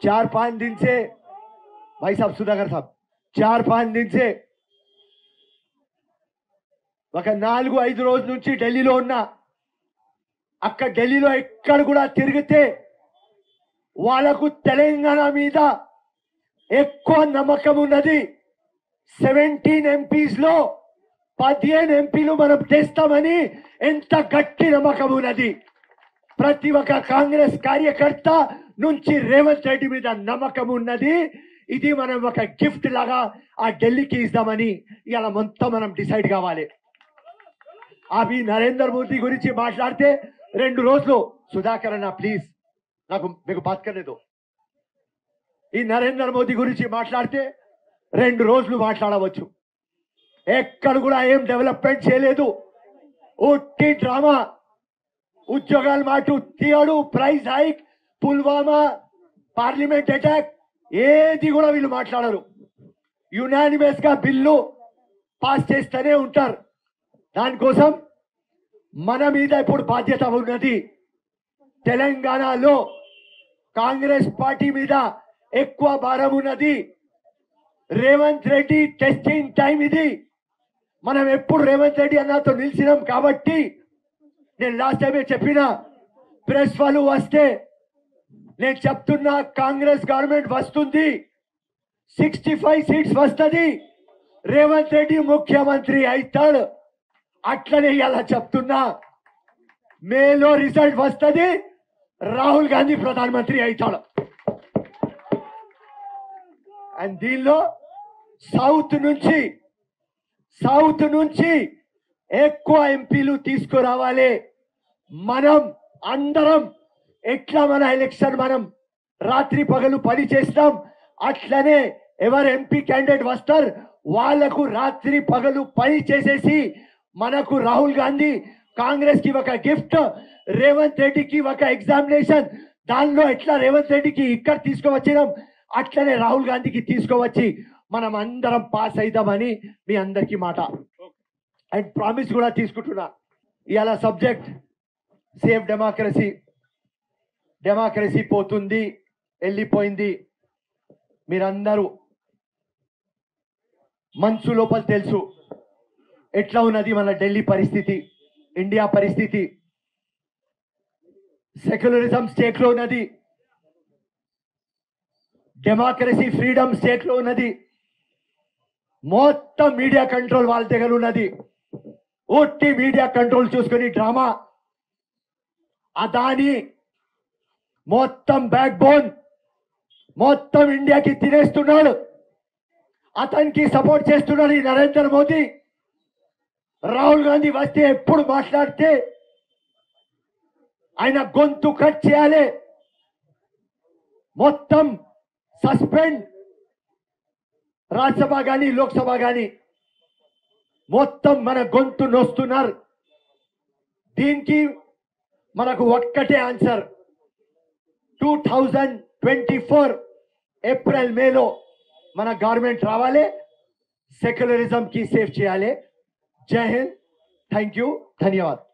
चार पांच दिन से भाई साहब सुधाकर साहब चार पांच दिन से ఒక నాలుగు ఐదు రోజుల నుంచి ఢిల్లీలో ఉన్నా అక్కడ ఢిల్లీలో ఎక్కడ కూడా తిరిగితే వాళ్ళకు తెలంగాణ మీద ఎక్కువ నమ్మకం ఉన్నది సెవెంటీన్ ఎంపీస్ లో పదిహేను ఎంపీలు మనం తెస్తామని ఎంత గట్టి నమ్మకం ఉన్నది ప్రతి ఒక్క కాంగ్రెస్ కార్యకర్త నుంచి రేవంత్ రెడ్డి మీద నమ్మకం ఉన్నది ఇది మనం ఒక గిఫ్ట్ లాగా ఆ ఢిల్లీకి ఇద్దామని ఇలా మొత్తం మనం డిసైడ్ కావాలి అవి నరేందర్ మోదీ గురించి మాట్లాడితే రెండు రోజులు సుధాకర్ అన్న ప్లీజ్ నాకు మీకు బాత్కలేదు ఈ నరేందర్ మోదీ గురించి మాట్లాడితే రెండు రోజులు మాట్లాడవచ్చు ఎక్కడ కూడా ఏం డెవలప్మెంట్ చేయలేదు ఉట్టి డ్రామా ఉద్యోగాలు మాట తీయడు price hike Pulwama parliament attack ఏది కూడా వీళ్ళు మాట్లాడరు యునానిమస్ గా బిల్లు పాస్ చేస్తూనే ఉంటారు దానికోసం మన మీద ఇప్పుడు బాధ్యత ఉన్నది తెలంగాణలో కాంగ్రెస్ పార్టీ మీద ఎక్కువ భారం ఉన్నది రేవంత్ రెడ్డి టెస్టింగ్ టైం ఇది మనం ఎప్పుడు రేవంత్ రెడ్డి అన్నతో నిలిచినాం కాబట్టి నేను లాస్ట్ టైమే చెప్పిన ప్రెస్ వాళ్ళు వస్తే నేను చెప్తున్నా కాంగ్రెస్ గవర్నమెంట్ వస్తుంది సిక్స్టీ ఫైవ్ సీట్స్ వస్తుంది రేవంత్ రెడ్డి ముఖ్యమంత్రి అవుతాడు అట్లనే ఇలా చెప్తున్నా మేలో రిజల్ట్ వస్తుంది రాహుల్ గాంధీ ప్రధానమంత్రి అవుతాడు అండ్ దీనిలో సౌత్ నుంచి సౌత్ నుంచి ఎక్కువ ఎంపీలు తీసుకురావాలి మనం అందరం ఎట్లా మన ఎలక్షన్ మనం రాత్రి పగలు పని చేస్తాం అట్లనే ఎవరు ఎంపీ క్యాండిడేట్ వస్తారు వాళ్లకు రాత్రి పగలు పని చేసేసి మనకు రాహుల్ గాంధీ కాంగ్రెస్ కి ఒక గిఫ్ట్ రేవంత్ రెడ్డికి ఒక ఎగ్జామినేషన్ దానిలో ఎట్లా రేవంత్ రెడ్డికి ఇక్కడ తీసుకువచ్చినాం అట్లనే రాహుల్ గాంధీకి తీసుకువచ్చి మనం అందరం పాస్ అవుతామని మీ అందరికీ మాట అండ్ ప్రామిస్ కూడా తీసుకుంటున్నా ఇవాళ సబ్జెక్ట్ సేఫ్ డెమోక్రసీ డెమోక్రసీ పోతుంది వెళ్ళిపోయింది మీరందరూ మనసు లోపల తెలుసు ఎట్లా ఉన్నది మన ఢిల్లీ పరిస్థితి ఇండియా పరిస్థితి సెక్యులరిజం స్టేట్ లో ఉన్నది డెమోక్రసీ ఫ్రీడమ్ స్టేట్ లో ఉన్నది మొత్తం మీడియా కంట్రోల్ వాళ్ళ దగ్గర ఉన్నది ఒట్టి మీడియా కంట్రోల్ చూసుకొని డ్రామా అదాని మొత్తం బ్యాక్ బోన్ మొత్తం ఇండియాకి తినేస్తున్నాడు అతనికి సపోర్ట్ చేస్తున్నాడు ఈ నరేంద్ర మోదీ రాహుల్ గాంధీ వస్తే ఎప్పుడు మాట్లాడితే ఆయన గొంతు కట్ చేయాలి మొత్తం సస్పెండ్ రాజ్యసభ కానీ లోక్సభ కానీ మొత్తం మన గొంతు నొస్తున్నారు దీనికి మనకు ఒక్కటే answer two thousand twenty four April మేలో మన గవర్నమెంట్ రావాలి సెక్యులరిజం కి సేవ్ చేయాలి జై హింద్ థ్యాంక్ యూ ధన్యవాద్